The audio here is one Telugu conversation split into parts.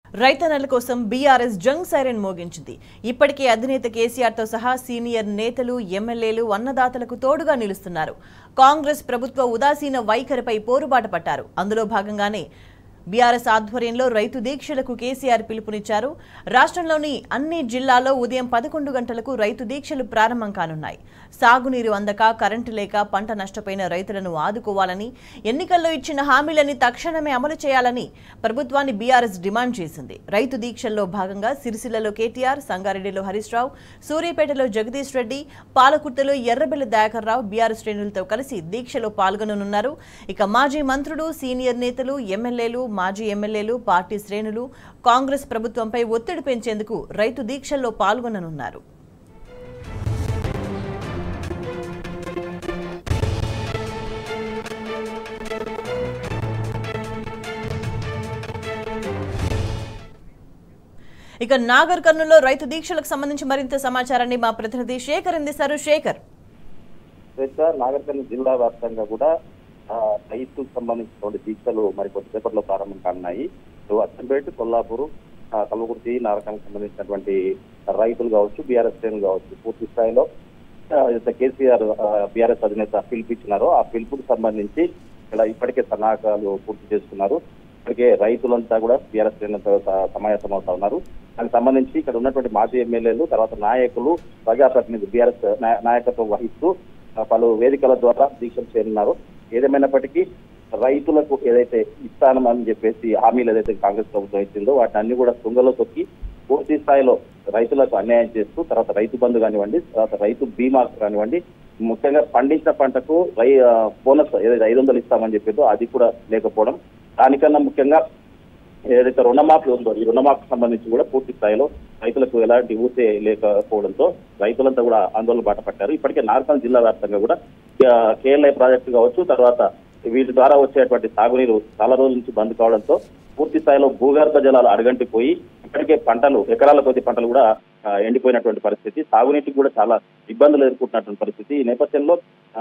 రైతన్నల కోసం బీఆర్ఎస్ జంగ్ సైరన్ మోగించింది ఇప్పటికే అధినేత కేసీఆర్తో సహా సీనియర్ నేతలు ఎమ్మెల్యేలు అన్నదాతలకు తోడుగా నిలుస్తున్నారు కాంగ్రెస్ ప్రభుత్వ ఉదాసీన వైఖరిపై పోరుబాట పట్టారు అందులో భాగంగానే బీఆర్ఎస్ ఆధ్వర్యంలో రైతు దీక్షలకు కేసీఆర్ పిలుపునిచ్చారు రాష్ట్రంలోని అన్ని జిల్లాల్లో ఉదయం పదకొండు గంటలకు రైతు దీక్షలు ప్రారంభం కానున్నాయి సాగునీరు అందక కరెంటు లేక పంట నష్టపోయిన రైతులను ఆదుకోవాలని ఎన్నికల్లో ఇచ్చిన హామీలని తక్షణమే అమలు చేయాలని ప్రభుత్వాన్ని బీఆర్ఎస్ డిమాండ్ చేసింది రైతు దీక్షల్లో భాగంగా సిరిసిల్లలో కేటీఆర్ సంగారెడ్డిలో హరీష్ రావు సూర్యాపేటలో జగదీష్ రెడ్డి పాలకుర్తిలో ఎర్రబెల్లి దయాకర్ రావు బీఆర్ఎస్ శ్రేణులతో కలిసి దీక్షలో పాల్గొననున్నారు ఇక మాజీ మంత్రులు సీనియర్ నేతలు ఎమ్మెల్యేలు మాజీ ఎమ్మెల్యేలు పార్టీ శ్రేణులు కాంగ్రెస్ ప్రభుత్వంపై ఒత్తిడి పెంచేందుకు రైతు దీక్షల్లో పాల్గొననున్నారు ఇక నాగర్ కర్నూలులో రైతు దీక్షలకు సంబంధించి మరింత సమాచారాన్ని మా ప్రతినిధి శేఖర్ అందిస్తారు శేఖర్ స్వేచ్ఛ నాగరికర్ణ జిల్లా వ్యాప్తంగా కూడా ఆ, రైతుకు సంబంధించినటువంటి దీక్షలు మరి కొద్దిసేపట్లో ప్రారంభం కానున్నాయి సో అచ్చంపేట కొల్లాపూర్ ఆ, కల్వకుర్తి నారకానికి సంబంధించినటువంటి రైతులు కావచ్చు బీఆర్ఎస్ శ్రేణులు కావచ్చు పూర్తి స్థాయిలో ఆ, అయితే కేసీఆర్ బీఆర్ఎస్ అధినేత పిలిపించినారో ఆ పిలుపుకు సంబంధించి ఇక్కడ ఇప్పటికే సన్నాహకాలు పూర్తి చేసుకున్నారు ఇప్పటికే రైతులంతా కూడా బీఆర్ఎస్ శ్రేణులతో స- సమావేశం అవుతా ఉన్నారు దానికి సంబంధించి ఇక్కడ ఉన్నటువంటి మాజీ ఎమ్మెల్యేలు తర్వాత నాయకులు ప్రజాప్రతినిధులు బీఆర్ఎస్ నాయకత్వం వహిస్తూ ఆ, పలు వేదికల ద్వారా దీక్షలు చేరున్నారు ఏదేమైనప్పటికీ రైతులకు ఏదైతే ఇస్తానని చెప్పేసి హామీలు ఏదైతే కాంగ్రెస్ ప్రభుత్వం ఇచ్చిందో వాటిని అన్ని కూడా తుంగలో తొక్కి పూర్తి స్థాయిలో రైతులకు అన్యాయం చేస్తూ తర్వాత రైతు బంధు కానివ్వండి తర్వాత రైతు బీమా కానివ్వండి ముఖ్యంగా పండించిన పంటకు రై ఆ, బోనస్ ఏదైతే ఐదు వందలు ఇస్తామని చెప్పేదో అది కూడా లేకపోవడం దానికన్నా ముఖ్యంగా ఏదైతే రుణమాఫీ ఉందో ఈ రుణమాఫీ సంబంధించి కూడా పూర్తి స్థాయిలో రైతులకు ఎలాంటి ఊసే లేకపోవడంతో రైతులంతా కూడా ఆందోళన బాట పట్టారు ఇప్పటికే నార్కల్ జిల్లా వ్యాప్తంగా కూడా కేఎల్ఐ ప్రాజెక్టు కావచ్చు తర్వాత వీటి ద్వారా వచ్చేటువంటి సాగునీరు చాలా రోజుల నుంచి బంద్ కావడంతో పూర్తి స్థాయిలో భూగర్భ జలాలు అడగంటిపోయి ఇప్పటికే పంటలు ఎకరాల కొద్ది పంటలు కూడా ఆ, ఎండిపోయినటువంటి పరిస్థితి సాగునీటికి కూడా చాలా ఇబ్బందులు ఎదుర్కొంటున్నటువంటి పరిస్థితి ఈ నేపథ్యంలో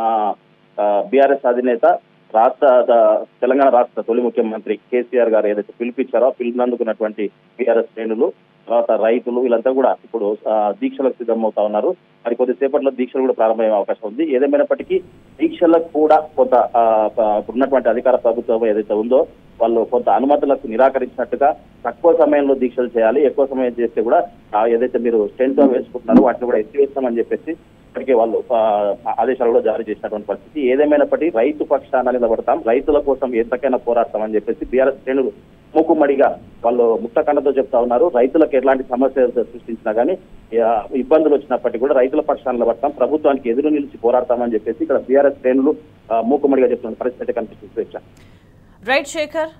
బీఆర్ఎస్ అధినేత రాష్ట్ర ద- తెలంగాణ రాష్ట్ర తొలి ముఖ్యమంత్రి కేసీఆర్ గారు ఏదైతే పిలిపించారో ఆ పిలుపునందుకున్నటువంటి బీఆర్ఎస్ శ్రేణులు తర్వాత రైతులు వీళ్ళంతా కూడా ఇప్పుడు ఆ, దీక్షలకు సిద్ధమవుతా ఉన్నారు మరి కొద్దిసేపట్లో దీక్షలు కూడా ప్రారంభమయ్యే అవకాశం ఉంది ఏదేమైనప్పటికీ దీక్షలకు కూడా కొంత ఆ, ప- ఇప్పుడున్నటువంటి అధికార ప్రభుత్వం ఏదైతే ఉందో వాళ్ళు కొంత అనుమతులకు నిరాకరించినట్టుగా తక్కువ సమయంలో దీక్షలు చేయాలి ఎక్కువ సమయం చేస్తే కూడా ఆ, ఏదైతే మీరు స్టెంట్ వేసుకుంటున్నారో వాటిని కూడా ఎత్తివేస్తామని చెప్పేసి ఇప్పటికే వాళ్ళు ఆ, ఆదేశాలు కూడా జారీ చేసినటువంటి పరిస్థితి ఏదేమైనప్పటికీ రైతు పక్షాన నిలబడతాం రైతుల కోసం ఎంతకైనా పోరాడతామని చెప్పేసి బీఆర్ఎస్ శ్రేణులు మూకుమ్మడిగా వాళ్ళు ముక్తకండతో చెప్తా ఉన్నారు రైతులకు ఎలాంటి సమస్యలు సృష్టించినా కానీ ఆ, ఇబ్బందులు వచ్చినప్పటికీ కూడా రైతుల పక్షాన నిలబడతాం ప్రభుత్వానికి ఎదురు నిలిచి పోరాడతామని చెప్పేసి ఇక్కడ బీఆర్ఎస్ శ్రేణులు ఆ, మూకుమ్మడిగా చెప్తున్న పరిస్థితి అయితే కనిపిస్తుంది స్వేచ్ఛ రైట్ శేఖర్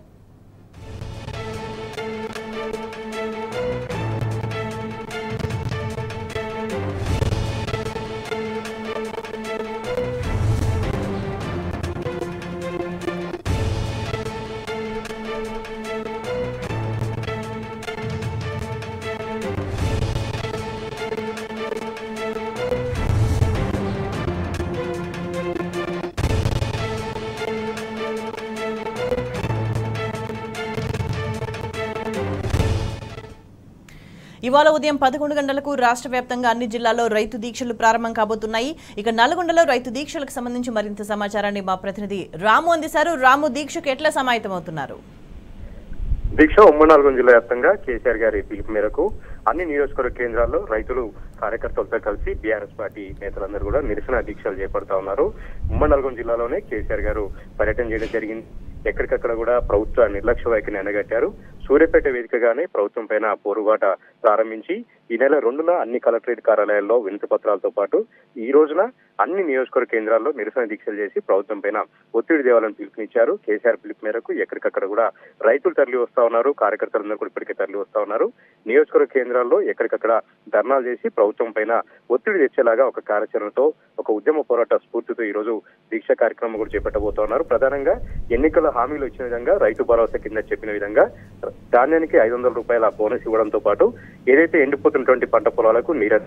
ఇవాళ ఉదయం పదకొండు గంటలకు రాష్ట్ర వ్యాప్తంగా అన్ని జిల్లాల్లో రైతు దీక్షలు ప్రారంభం కాబోతున్నాయి ఇక నల్గొండలో రైతు దీక్షలకు సంబంధించి మరింత సమాచారాన్ని మా ప్రతినిధి రాము అందిశారు రాము దీక్షకు ఎట్లా సమాయత్తమవుతున్నారు దీక్ష ఉమ్మడి నల్గొండ జిల్లా వ్యాప్తంగా కేసీఆర్ గారి పిలుపు మేరకు అన్ని నియోజకవర్గ కేంద్రాల్లో రైతులు కార్యకర్తలతో కలిసి బీఆర్ఎస్ పార్టీ నేతలందరూ కూడా నిరసన దీక్షలు చేపడతా ఉన్నారు ఉమ్మడి నల్గొండ జిల్లాలోనే కేసీఆర్ గారు పర్యటన చేయడం జరిగింది ఎక్కడికక్కడ కూడా ప్రభుత్వ నిర్లక్ష్య వైఖరిని ఎండగట్టారు సూర్యాపేట వేదికగానే ప్రభుత్వం పైన పోరుబాట ప్రారంభించి ఈ నెల రెండున అన్ని కలెక్టరేట్ కార్యాలయాల్లో వినతి పత్రాలతో పాటు ఈ రోజున అన్ని నియోజకవర్గ కేంద్రాల్లో నిరసన దీక్షలు చేసి ప్రభుత్వం పైన ఒత్తిడి దేవాలని పిలుపునిచ్చారు కేసీఆర్ పిలుపు మేరకు ఎక్కడికక్కడ కూడా రైతులు తరలి వస్తా ఉన్నారు కార్యకర్తలందరూ కూడా ఇప్పటికే తరలి వస్తా ఉన్నారు నియోజకవర్గ కేంద్రాల్లో ఎక్కడికక్కడ ధర్నాలు చేసి ప్రభుత్వం పైన ఒత్తిడి తెచ్చేలాగా ఒక కార్యాచరణతో ఒక ఉద్యమ పోరాట స్ఫూర్తితో ఈ రోజు దీక్ష కార్యక్రమం కూడా చేపట్టబోతా ఉన్నారు ప్రధానంగా ఎన్నికల హామీలు ఇచ్చిన విధంగా రైతు భరోసా కింద చెప్పిన విధంగా ధాన్యానికి ఐదు వందల రూపాయల బోనస్ ఇవ్వడంతో పాటు ఏదైతే ఎండిపోతున్నటువంటి పంట పొలాలకు నీర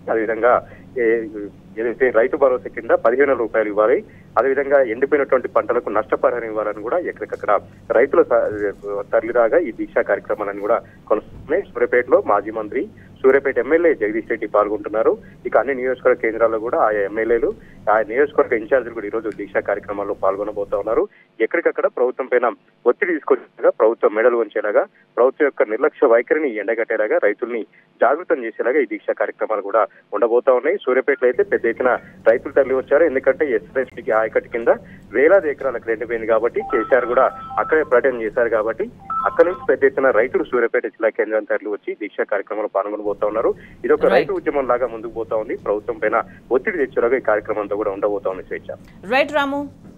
అదేవిధంగా ఏ- ఏదైతే రైతు భరోసా కింద పదిహేను వేల రూపాయలు ఇవ్వాలి అదేవిధంగా ఎండిపోయినటువంటి పంటలకు నష్టపరిహారం ఇవ్వాలని కూడా ఎక్కడికక్కడ రైతుల స- తరలిరాగా ఈ దీక్షా కార్యక్రమాలను కూడా కొనసాగుతున్నాయి సూర్యాపేటలో మాజీ మంత్రి సూర్యాపేట ఎమ్మెల్యే జగదీష్ రెడ్డి పాల్గొంటున్నారు ఇక అన్ని నియోజకవర్గ కేంద్రాల్లో కూడా ఆయా ఎమ్మెల్యేలు ఆ నియోజకవర్గ ఇన్ఛార్జీలు కూడా ఈ రోజు దీక్షా కార్యక్రమాల్లో పాల్గొనబోతా ఉన్నారు ఎక్కడికక్కడ ప్రభుత్వం పైన ఒత్తిడి తీసుకొచ్చేలాగా ప్రభుత్వం మెడలు వంచేలాగా ప్రభుత్వం యొక్క నిర్లక్ష్య వైఖరిని ఎండగట్టేలాగా రైతుల్ని జాగృతం చేసేలాగా ఈ దీక్షా కార్యక్రమాలు కూడా ఉండబోతా ఉన్నాయి సూర్యాపేటలో అయితే పెద్ద ఎత్తున రైతులు తరలి వచ్చారు ఎందుకంటే ఎస్ఎస్పీకి ఆయకట్టు కింద వేలాది ఎకరాలకు ఎండిపోయింది కాబట్టి కేసీఆర్ కూడా అక్కడే పర్యటన చేశారు కాబట్టి అక్కడ నుంచి పెద్ద ఎత్తున రైతులు సూర్యాపేట జిల్లా కేంద్రం తరలి వచ్చి దీక్షా కార్యక్రమంలో పాల్గొనబోతా ఉన్నారు ఇది ఒక Right. రైతు ఉద్యమం లాగా ముందుకు పోతా ఉంది ప్రభుత్వం పైన ఒత్తిడి తెచ్చేలాగా ఈ కార్యక్రమం అంతా కూడా ఉండబోతా ఉంది స్వేచ్ఛ రైట్ రాము